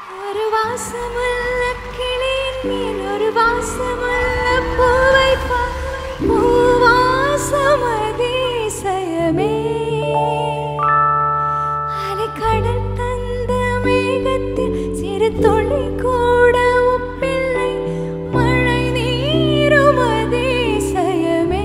ஒரு வாசமுள்ள கிளியின் மேல் ஒரு வாசமுள்ள பூவை பார். பூவாசம் அதிசயமே. அலைக்கடல் தந்த மேகத்தில் சிறு துளி கூட ஒப்பில்லை. மழை நீரும் அதிசயமே.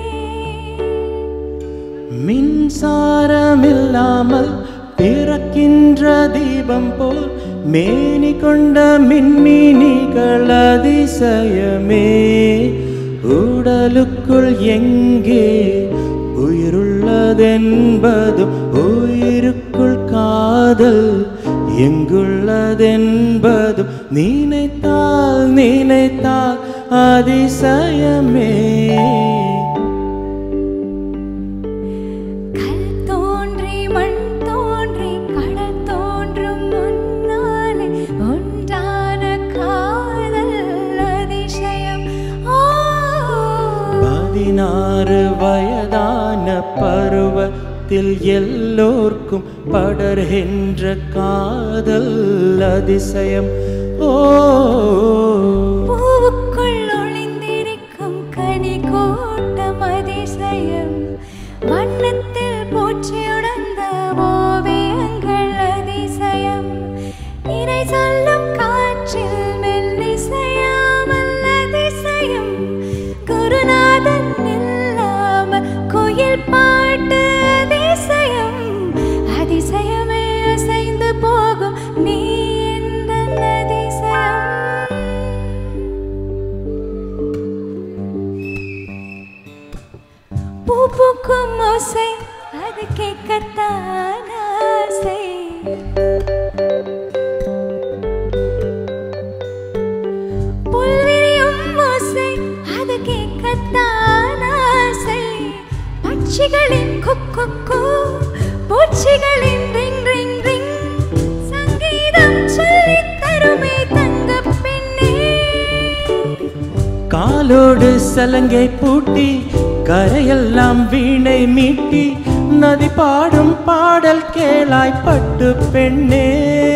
மின்சாரமில்லாமல் பிறக்கின்ற தீபம் போல் மேனி கொண்ட மின்மினிகள் அதிசயமே உடலுக்குள் எங்கே உயிருள்ளதென்பதும் உயிருக்குள் காதல் எங்குள்ளதென்பதும் நினைத்தால் நினைத்தால் அதிசயமே கல் தோன்றி மண் தோன்றி கடல் தோன்றும் முன்னாலே உண்டான காதல் அதிசயம் ஓ பதினாறு வயதான பருவத்தில் எல்லோர்க்கும் படர்கின்ற காதல் அதிசயம் ஓ பூவுக்குள் ஒளிந்திருக்கும் கனி கூட்டம் அதிசயம் வண்ணத்தில் பூச்சியுடந்த ஓவியங்கள் அதிசயம் இறை சொல்லும் காற்றில் மெல்லிசையாமல் அதிசயம் குருநாதன் இல்லாமல் குயில் பாட்டு அதிசயம் அதிசயமே அசைந்து போகும் நீ என்ற அதிசயம் பூ பூக்கும் ஓசை அது கேட்கத்தான் ஆசை புல்விரியும் ஓசை அது கேட்கத்தான் ஆசை பட்சிகளின் குக்கு பூச்சிகளின் ரிங் ரிங் ரிங் சங்கீதம் சொல்லித் தருமே தங்கப் பெண்ணே காலோடு சலங்கை பூட்டி கரையெல்லாம் வீணை மீட்டி நதி பாடும் பாடல் கேளாய் பட்டு பெண்ணே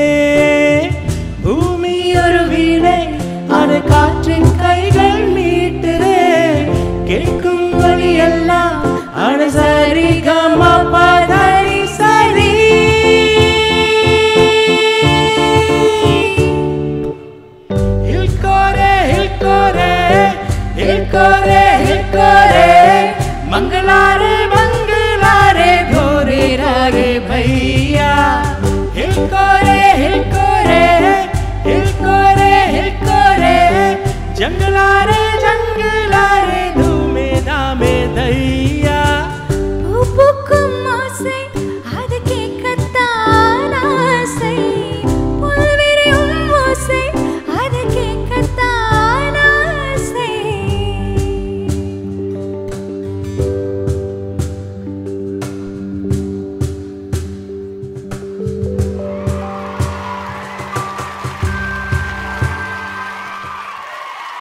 பூமி ஒரு வீணை அது காற்றின் கைகள் மீட்டுதே கேட்கும் வழியெல்லாம் அட சரி கம பதரி சரி हिलकोरे हिलकोरे हिलकोरे हिलकोरे मंगलारे मंगलारे घोरे रागे भैया हिलकोरे हिलकोरे हिलकोरे हिलकोरे जंगलारे जंगलारे धूमे धामे दैया